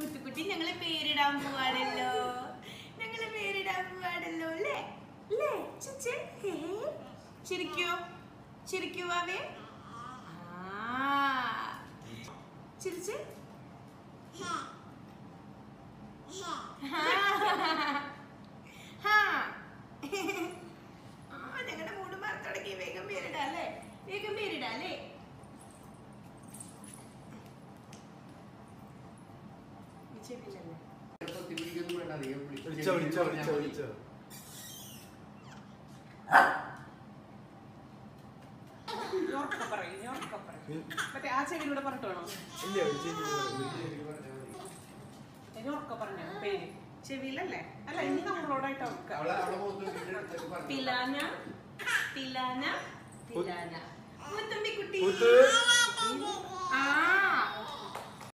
മുത്തുക്കുട്ടി ഞങ്ങളെ പേരിടാൻ പോവാണല്ലോ ഞങ്ങളെ പേരിടാൻ പോവാണല്ലോ അല്ലേ അല്ലേ ചിരിച്ചേ? ഹേ. ചിരിക്കോ ചിരിക്കോ അവേ ആ ചിരിച്ച് ഞങ്ങളുടെ മൂട് മാറി തുടങ്ങി വേഗം പേരിടാ അല്ലേ വേഗം പേരിടാ അല്ലേ ചെവിയിലല്ലേ പൊത്തിപ്പിടിക്കൊന്നും വേണ്ട അധികം വിളി- വിളിച്ചോ വിളിച്ചോ വിളിച്ചോ വിളിച്ചോ ഇനി ഉറക്കെ പറയ്, ഇനി ഉറക്കെ പറയ്. മറ്റേ ആ ചെവിയിലൂടെ പറഞ്ഞിട്ടാണോ ഇല്ല വിളിച്ചിട്ട് ശരി പറഞ്ഞാ മതി. ഇനി ഉറക്കെ പറഞ്ഞ പേര് ചെവിയിലല്ലേ അല്ല ഇനി നമ്മളോടായിട്ട് ഉറക്ക അവളെ അവളെ മുഖത്ത് നോക്കിയിട്ട് അടുത്തേക്ക് പറഞ്ഞു. പിലാന പിലാന പിലാന മുത്തമ്പിക്കുട്ടി പൂത്ത് ആ